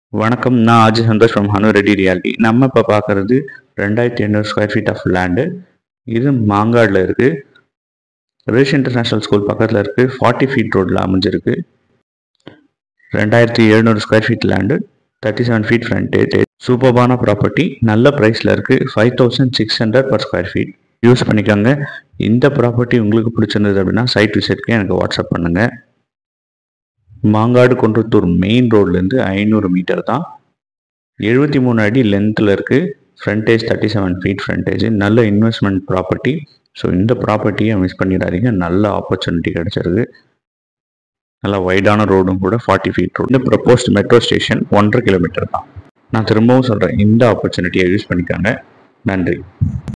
வணக்கம் நான் Aji Santhosh from Hanu Reddy realty நம்ம இப்போ பார்க்குறது ரெண்டாயிரத்தி எண்ணூறு ஸ்கொயர் ஃபீட் ஆஃப் லேண்டு இது மாங்காடில் இருக்குது ரிஷ் இன்டர்நேஷ்னல் ஸ்கூல் பக்கத்தில் இருக்குது ஃபார்ட்டி ஃபீட் ரோட்டில் அமைஞ்சிருக்கு ரெண்டாயிரத்தி எழுநூறு square feet land thirty seven feet frontage சூப்பர்பான ப்ராப்பர்ட்டி நல்ல ப்ரைஸில் இருக்குது five thousand six hundred per square feet use பண்ணிக்கோங்க இந்த ப்ராப்பர்ட்டி உங்களுக்கு பிடிச்சிருந்தது அப்படின்னா சைட் விசிட்க்கு எனக்கு வாட்ஸ்அப் பண்ணுங்கள் மாங்காடு குன்றத்தூர் மெயின் ரோட்லேருந்து ஐநூறு மீட்டர் தான் எழுபத்தி மூணு அடி லென்த்தில் இருக்குது frontage thirty seven feet frontage நல்ல இன்வெஸ்ட்மெண்ட் ப்ராப்பர்ட்டி ஸோ இந்த ப்ராப்பர்ட்டியை மிஸ் பண்ணிடாதீங்க நல்ல ஆப்பர்ச்சுனிட்டி கிடச்சிருக்கு நல்ல வைடான ரோடும் கூட ஃபார்ட்டி ஃபீட் ரோடு இந்த ப்ரப்போஸ்ட் மெட்ரோ ஸ்டேஷன் ஒன்றரை கிலோமீட்டர் தான் நான் திரும்பவும் சொல்கிறேன் இந்த ஆப்பர்ச்சுனிட்டியை யூஸ் பண்ணிக்கோங்க நன்றி